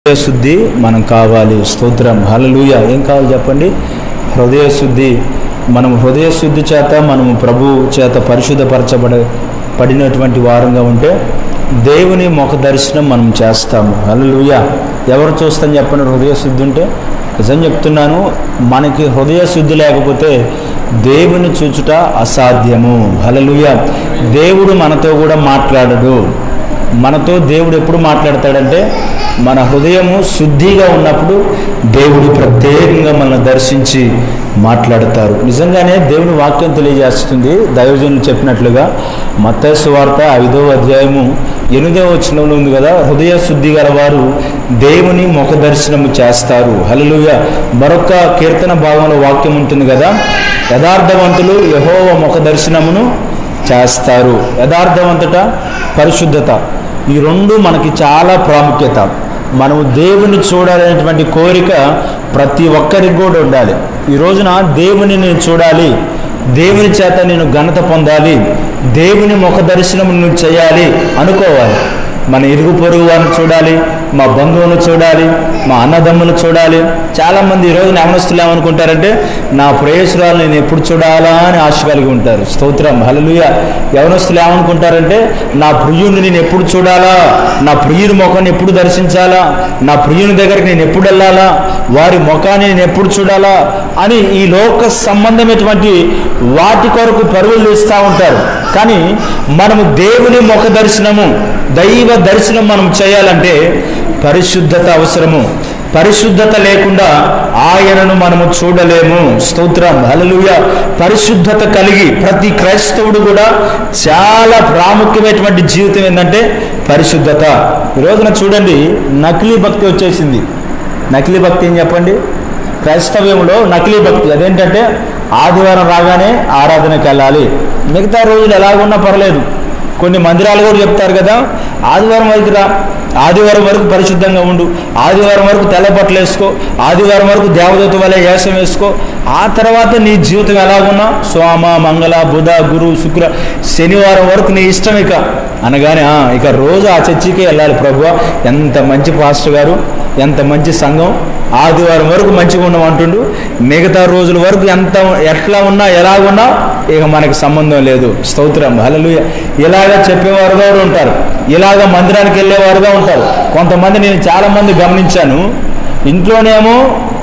హృదయ శుద్ధి మనం కావాలి స్తోత్రం హల్లెలూయ ఏం కావాలి చెప్పండి హృదయ శుద్ధి మనం హృదయ శుద్ధి చేత మనము ప్రభు చేత పరిశుద్ధపరచబడ పడినటువంటి వారంగా ఉంటే దేవుని ముఖ దర్శనం మనం చేస్తాము హల్లెలూయ ఎవరు చూస్తాం చెప్పండి హృదయ శుద్ధి ఉంటే నిజం చెప్తున్నాను మనకి హృదయ శుద్ధి లేకపోతే దేవుని చూచుట అసాధ్యము హల్లెలూయ దేవుడు మనతో కూడా మాట్లాడడు మనతో దేవుడు ఎప్పుడు మాట్లాడతాడంటే మన హృదయము శుద్ధిగా ఉన్నప్పుడు దేవుడు ప్రత్యేకంగా మనల్ని దర్శించి మాట్లాడతారు నిజంగానే దేవుని వాక్యం తెలియజేస్తుంది దైవజనులు చెప్పినట్లుగా మత్తైసు వార్త ఐదో అధ్యాయము ఎనిమిదవ వచనంలో ఉంది కదా హృదయ శుద్ధి గల వారు దేవుని ముఖ దర్శనము చేస్తారు హల్లెలూయ మరొక కీర్తన భాగంలో వాక్యం ఉంటుంది కదా యథార్థవంతులు యహోవ ముఖ దర్శనమును చేస్తారు యథార్థవంతుట పరిశుద్ధత ఈ రెండు మనకి చాలా ప్రాముఖ్యత మనము దేవుని చూడాలనేటువంటి కోరిక ప్రతి ఒక్కరికి కూడా ఉండాలి ఈ రోజున దేవుని నేను చూడాలి దేవుని చేత నేను ఘనత పొందాలి దేవుని ముఖ దర్శనం నేను చేయాలి అనుకోవాలి మన ఇరుగు పొరుగు వారిని చూడాలి మా బంధువులను చూడాలి మా అన్నదమ్ములు చూడాలి చాలామంది ఈ రోజున యవనస్తులు ఏమనుకుంటారంటే నా ప్రేయసురాలు నేను ఎప్పుడు చూడాలా అని ఆశ కలిగి ఉంటారు స్తోత్రం హలలుయ యవనస్తులు ఏమనుకుంటారంటే నా ప్రియుని నేను ఎప్పుడు చూడాలా నా ప్రియుని ముఖాన్ని ఎప్పుడు దర్శించాలా నా ప్రియుని దగ్గరికి నేను ఎప్పుడు వెళ్ళాలా వారి ముఖాన్ని నేను ఎప్పుడు చూడాలా అని ఈ లోక సంబంధమైనటువంటి వాటి కొరకు పరుగులు తీస్తూ ఉంటారు కానీ మనము దేవుని ముఖ దర్శనము దైవ దర్శనం మనం చేయాలంటే పరిశుద్ధత అవసరము పరిశుద్ధత లేకుండా ఆయనను మనము చూడలేము స్తోత్రం హల్లెలూయ పరిశుద్ధత కలిగి ప్రతి క్రైస్తవుడు కూడా చాలా ప్రాముఖ్యమైనటువంటి జీవితం ఏంటంటే పరిశుద్ధత ఈ రోజున చూడండి నకిలీ భక్తి వచ్చేసింది నకిలీ భక్తి ఏం చెప్పండి క్రైస్తవ్యంలో నకిలీ భక్తి అదేంటంటే ఆదివారం రాగానే ఆరాధనకి వెళ్ళాలి మిగతా రోజులు ఎలాగున్నా పర్లేదు కొన్ని మందిరాలు కూడా చెప్తారు కదా ఆదివారం వరకు రా ఆదివారం వరకు పరిశుద్ధంగా ఉండు ఆదివారం వరకు తెల్ల బట్టలు వేసుకో ఆదివారం వరకు దేవదూత వలె వేషం వేసుకో ఆ తర్వాత నీ జీవితం ఎలాగున్నా సోమ మంగళ బుధ గురు శుక్ర శనివారం వరకు నీ ఇష్టం ఇక అనగానే "ఆ, ఇక రోజు ఆ చర్చికి వెళ్ళాలి ప్రభు ఎంత మంచి పాస్టర్ గారు ఎంత మంచి సంఘం ఆదివారం వరకు మంచిగా ఉండమంటుండు మిగతా రోజుల వరకు ఎంత ఎట్లా ఉన్నా ఎలాగున్నా ఇక మనకు సంబంధం లేదు స్తోత్రం హల్లెలూయా ఇలాగ చెప్పేవారుగా కూడా ఉంటారు ఇలాగ మందిరానికి వెళ్ళేవారుగా ఉంటారు కొంతమంది నేను చాలామంది గమనించాను ఇంట్లోనేమో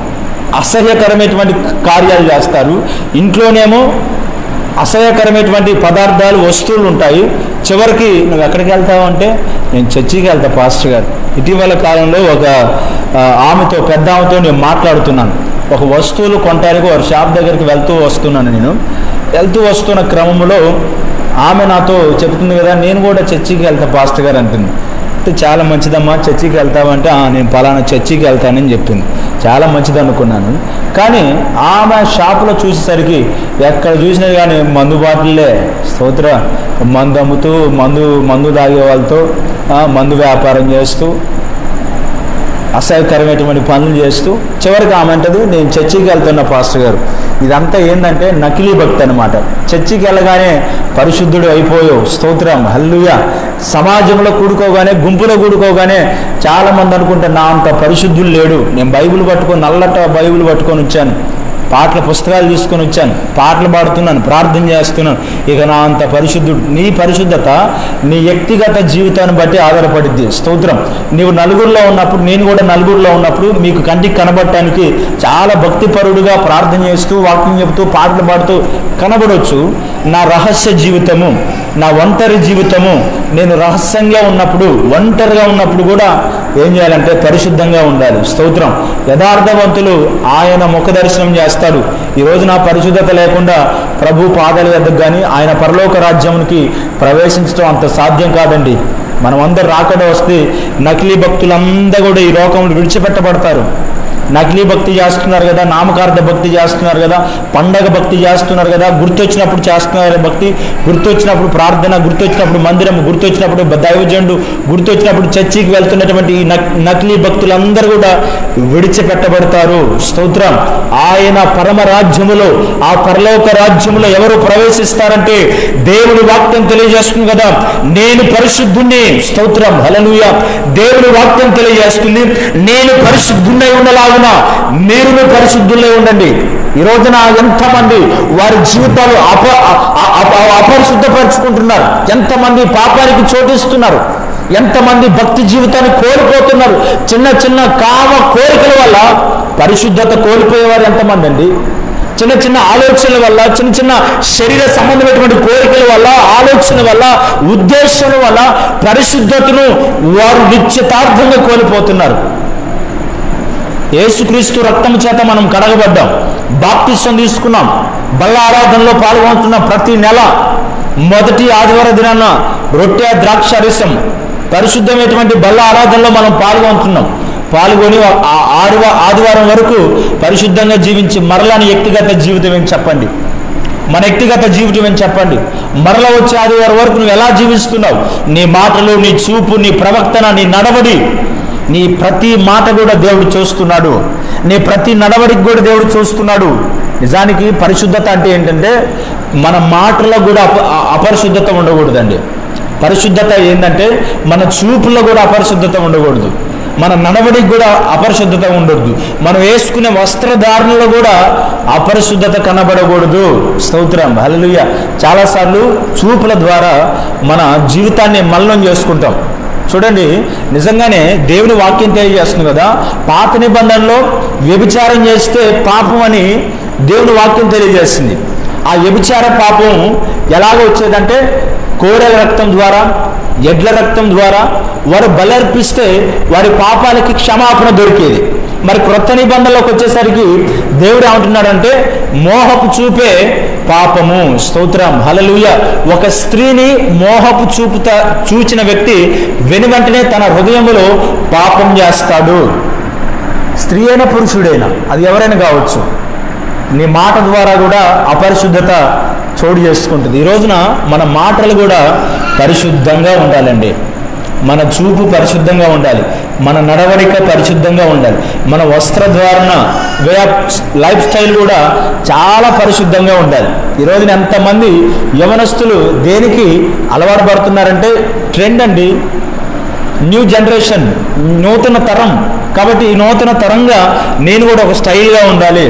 అసహ్యకరమైనటువంటి కార్యాలు చేస్తారు ఇంట్లోనేమో అసహ్యకరమైనటువంటి పదార్థాలు వస్తువులు ఉంటాయి చివరికి నువ్వు ఎక్కడికి వెళ్తావు అంటే నేను చర్చికి వెళ్తా పాస్టర్ గారు ఇటీవల కాలంలో ఒక ఆ, ఆమెతో పెద్ద ఆమెతో నేను మాట్లాడుతున్నాను ఒక వస్తువులు కొనడానికి ఒక షాప్ దగ్గరికి వెళ్తూ వస్తున్నాను నేను వెళ్తూ వస్తున్న క్రమంలో ఆమె నాతో చెప్తుంది కదా నేను కూడా చర్చికి వెళ్తా పాస్టర్ గారు అంటుంది అంటే చాలా మంచిదమ్మా చర్చికి వెళ్తామంటే "ఆ, నేను పలానా చర్చికి వెళ్తానని చెప్పింది చాలా మంచిది అనుకున్నాను కానీ ఆమె షాపులో చూసేసరికి ఎక్కడ చూసినా కానీ మందు బాటిల్లే స్తోత్ర మందు అమ్ముతూ మందు మందు తాగే వాళ్ళతో ఆ, మందు వ్యాపారం చేస్తూ అసహ్యకరమైనటువంటి పనులు చేస్తూ చివరికి ఆమె అంటది నేను చర్చికి వెళ్తున్న పాస్టర్ గారు ఇదంతా ఏంటంటే నకిలీ భక్తి అనమాట చర్చికి వెళ్ళగానే పరిశుద్ధుడు అయిపోయావు స్తోత్రం హల్లుయ సమాజంలో కూడుకోగానే గుంపులో కూడుకోగానే చాలా మంది అనుకుంటే నా అంత పరిశుద్ధులు లేడు నేను బైబిల్ పట్టుకొని నల్లట బైబిల్ పట్టుకొని వచ్చాను పాటల పుస్తకాలు తీసుకొని వచ్చాను పాటలు పాడుతున్నాను ప్రార్థన చేస్తున్నాను ఇక నా అంత పరిశుద్ధుడు నీ పరిశుద్ధత నీ వ్యక్తిగత జీవితాన్ని బట్టి ఆధారపడిద్ది స్తోత్రం నీవు నలుగురిలో ఉన్నప్పుడు నేను కూడా నలుగురిలో ఉన్నప్పుడు మీకు కంటికి కనబడటానికి చాలా భక్తిపరుడుగా ప్రార్థన చేస్తూ వాక్యం చెబుతూ పాటలు పాడుతూ కనబడవచ్చు నా రహస్య జీవితము నా ఒంటరి జీవితము నేను రహస్యంగా ఉన్నప్పుడు ఒంటరిగా ఉన్నప్పుడు కూడా ఏం చేయాలంటే పరిశుద్ధంగా ఉండాలి స్తోత్రం యథార్థవంతులు ఆయన ముఖ దర్శనం చేస్తాడు ఈ రోజు నా పరిశుద్ధత లేకుండా ప్రభు పాదాల వద్దకు కానీ ఆయన పరలోక రాజ్యానికి ప్రవేశించడం అంత సాధ్యం కాదండి మనం అందరు రాకడ వస్తే నకిలీ భక్తులందరూ కూడా ఈ లోకంలో విడిచిపెట్టబడతారు నకిలీ భక్తి చేస్తున్నారు కదా నామకార్థ భక్తి చేస్తున్నారు కదా పండగ భక్తి చేస్తున్నారు కదా గుర్తొచ్చినప్పుడు చేస్తున్నారు భక్తి గుర్తొచ్చినప్పుడు ప్రార్థన గుర్తొచ్చినప్పుడు మందిరం గుర్తొచ్చినప్పుడు దైవజండు గుర్తొచ్చినప్పుడు చర్చికి వెళ్తున్నటువంటి ఈ నక్- నకిలీ భక్తులందరూ కూడా విడిచిపెట్టబడతారు స్తోత్రం ఆయన పరమ రాజ్యములో ఆ పరలోక రాజ్యములో ఎవరు ప్రవేశిస్తారంటే దేవుని వాక్యం తెలియజేస్తుంది కదా నేను పరిశుద్ధుణ్ణి స్తోత్రం హల్లెలూయా దేవుని వాక్యం తెలియజేస్తుంది నేను పరిశుద్ధున్నై ఉండలాగున మీరు పరిశుద్ధులై ఉండండి ఈ రోజున ఎంతమంది వారి జీవితాలు అప అ- అ- అపరిశుద్ధపరుచుకుంటున్నారు ఎంతమంది పాపానికి చోటిస్తున్నారు ఎంతమంది భక్తి జీవితాన్ని కోల్పోతున్నారు చిన్న చిన్న కామ కోరికల వల్ల పరిశుద్ధత కోల్పోయేవారు ఎంతమంది అండి చిన్న చిన్న ఆలోచనల వల్ల చిన్న చిన్న శరీర సంబంధమైనటువంటి కోరికల వల్ల ఆలోచన వల్ల ఉద్దేశం వల్ల పరిశుద్ధతను వారు నిశ్చితార్థంగా కోల్పోతున్నారు యేసుక్రీస్తు రక్తం చేత మనం కడగబడ్డాం బాప్తిస్వం తీసుకున్నాం బల్ల ఆరాధనలో పాల్గొంటున్నాం ప్రతి నెల మొదటి ఆదివార దినాన రొట్టె ద్రాక్ష రసం పరిశుద్ధమైనటువంటి బల్ల ఆరాధనలో మనం పాల్గొంటున్నాం పాల్గొని ఆ ఆదివ ఆదివారం వరకు పరిశుద్ధంగా జీవించి మరలాని వ్యక్తిగత జీవితం ఏం చెప్పండి మన వ్యక్తిగత జీవితం అని చెప్పండి మరల వచ్చే ఆదివారం వరకు నువ్వు ఎలా జీవిస్తున్నావు నీ మాటలు నీ చూపు నీ ప్రవక్తన నీ నడవడి నీ ప్రతి మాట కూడా దేవుడు చూస్తున్నాడు నీ ప్రతి నడవడికి కూడా దేవుడు చూస్తున్నాడు నిజానికి పరిశుద్ధత అంటే ఏంటంటే మన మాటల్లో కూడా అప అ- అపరిశుద్ధత ఉండకూడదండి పరిశుద్ధత ఏంటంటే మన చూపుల్లో కూడా అపరిశుద్ధత ఉండకూడదు మన నడవడికి కూడా అపరిశుద్ధత ఉండకూడదు మనం వేసుకునే వస్త్రధారణలో కూడా అపరిశుద్ధత కనబడకూడదు స్తోత్రం హల్లెలూయ చాలాసార్లు చూపుల ద్వారా మన జీవితాన్ని మల్లం చేసుకుంటాం చూడండి నిజంగానే దేవుని వాక్యం తెలియజేస్తుంది కదా పాత నిబంధనలో వ్యభిచారం చేస్తే పాపం అని దేవుని వాక్యం తెలియజేస్తుంది ఆ వ్యభిచార పాపం ఎలాగ వచ్చేదంటే కోడెల రక్తం ద్వారా ఎడ్ల రక్తం ద్వారా వారు బలర్పిస్తే వారి పాపాలకి క్షమాపణ దొరికేది మరి క్రొత్త నిబంధనలోకి వచ్చేసరికి దేవుడు ఏమంటున్నాడంటే మోహపు చూపే పాపము స్తోత్రం హలలుయ ఒక స్త్రీని మోహపు చూపుత చూచిన వ్యక్తి వెను వెంటనే తన హృదయములో పాపం చేస్తాడు స్త్రీ అయినా పురుషుడైనా అది ఎవరైనా కావచ్చు నీ మాట ద్వారా కూడా అపరిశుద్ధత చోటు చేసుకుంటుంది ఈ రోజున మన మాటలు కూడా పరిశుద్ధంగా ఉండాలండి మన చూపు పరిశుద్ధంగా ఉండాలి మన నడవడిక పరిశుద్ధంగా ఉండాలి మన వస్త్రధారణ వే ఆఫ్ లైఫ్ స్టైల్ కూడా చాలా పరిశుద్ధంగా ఉండాలి ఈ రోజున ఎంతమంది యవనస్తులు దేనికి అలవాటు పడుతున్నారంటే ట్రెండ్ అండి న్యూ జనరేషన్ నూతన తరం కాబట్టి ఈ నూతన తరంగా నేను కూడా ఒక స్టైల్గా ఉండాలి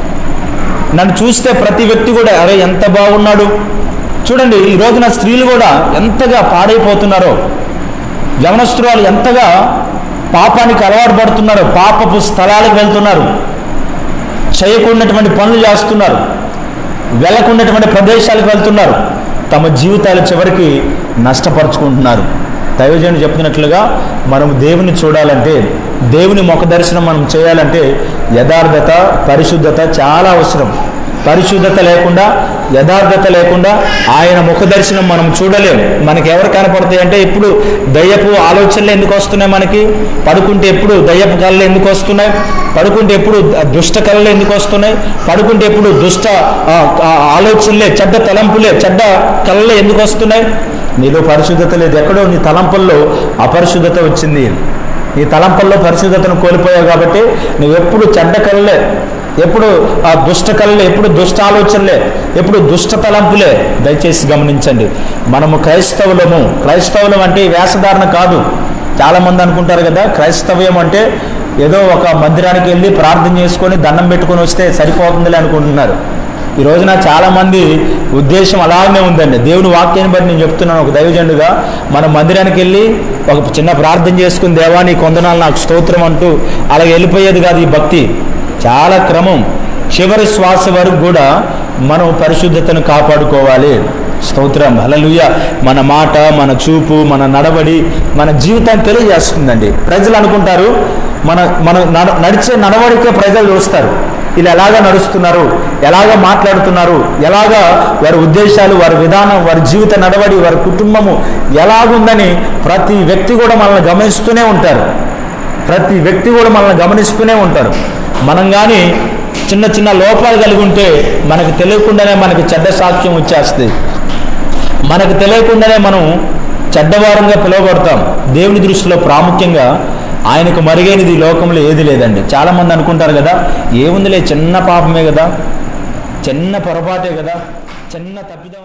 నన్ను చూస్తే ప్రతి వ్యక్తి కూడా అరే ఎంత బాగున్నాడు చూడండి ఈ రోజున స్త్రీలు కూడా ఎంతగా పాడైపోతున్నారో యవనస్తురాలు ఎంతగా పాపానికి అలవాటు పడుతున్నారో పాపపు స్థలాలకు వెళ్తున్నారు చేయకుండాటువంటి పనులు చేస్తున్నారు వెళ్ళకుండాటువంటి ప్రదేశాలకు వెళ్తున్నారు తమ జీవితాలు చివరికి నష్టపరుచుకుంటున్నారు దైవజనుడు చెప్తున్నట్లుగా మనం దేవుని చూడాలంటే దేవుని ముఖ దర్శనం మనం చేయాలంటే యథార్థత పరిశుద్ధత చాలా అవసరం పరిశుద్ధత లేకుండా యథార్థత లేకుండా ఆయన ముఖ దర్శనం మనం చూడలేం మనకి ఎవరు కనపడతాయి అంటే ఇప్పుడు దయ్యపు ఆలోచనలు ఎందుకు వస్తున్నాయి మనకి పడుకుంటే ఎప్పుడు దయ్యపు కళలు ఎందుకు వస్తున్నాయి పడుకుంటే ఎప్పుడు దుష్ట కళలు ఎందుకు వస్తున్నాయి పడుకుంటే ఎప్పుడు దుష్ట ఆ, ఆ, ఆలోచనలే చెడ్డ తలంపులే చెడ్డ కళలే ఎందుకు వస్తున్నాయి నీలో పరిశుద్ధత లేదు ఎక్కడో నీ తలంపుల్లో అపరిశుద్ధత వచ్చింది నీ తలంపుల్లో పరిశుద్ధతను కోల్పోయావు కాబట్టి నువ్వు ఎప్పుడు చెడ్డ కళలే ఎప్పుడు ఆ దుష్ట కళలే ఎప్పుడు దుష్ట ఆలోచనలే ఎప్పుడు దుష్ట తలంపులే దయచేసి గమనించండి మనము క్రైస్తవులము క్రైస్తవులం అంటే ఈ వేషధారణ కాదు చాలామంది అనుకుంటారు కదా క్రైస్తవ్యం అంటే ఏదో ఒక మందిరానికి వెళ్ళి ప్రార్థన చేసుకొని దండం పెట్టుకొని వస్తే సరిపోతుందిలే అనుకుంటున్నారు ఈ రోజున చాలామంది ఉద్దేశం అలాగే ఉందండి దేవుని వాక్యాన్ని బట్టి నేను చెప్తున్నాను ఒక దైవజనుడుగా మన మందిరానికి వెళ్ళి ఒక చిన్న ప్రార్థన చేసుకుని దేవా నీ కొందనాలు నాకు స్తోత్రం అంటూ అలాగే వెళ్ళిపోయేది కాదు ఈ భక్తి చాలా క్రమం చివరి శ్వాస వరకు కూడా మనం పరిశుద్ధతను కాపాడుకోవాలి స్తోత్రం హల్లెలూయ మన మాట మన చూపు మన నడవడి మన జీవితాన్ని తెలియజేస్తుందండి ప్రజలు అనుకుంటారు మన మన నడ నడిచే నడవడికే ప్రజలు చూస్తారు వీళ్ళు ఎలాగ నడుస్తున్నారు ఎలాగ మాట్లాడుతున్నారు ఎలాగ వారి ఉద్దేశాలు వారి విధానం వారి జీవిత నడవడి వారి కుటుంబము ఎలాగుందని ప్రతి వ్యక్తి కూడా మనల్ని గమనిస్తూనే ఉంటారు ప్రతి వ్యక్తి కూడా మనల్ని గమనిస్తూనే ఉంటారు మనం కానీ చిన్న చిన్న లోపాలు కలిగి ఉంటే మనకు తెలియకుండానే మనకి చెడ్డ సాక్ష్యం వచ్చేస్తుంది మనకు తెలియకుండానే మనం చెడ్డవారంగా పిలువబడతాం దేవుని దృష్టిలో ప్రాముఖ్యంగా ఆయనకు మరిగైనది ఈ లోకంలో ఏది లేదండి చాలామంది అనుకుంటారు కదా ఏముందిలే చిన్న పాపమే కదా చిన్న పొరపాటే కదా చిన్న తప్పిదం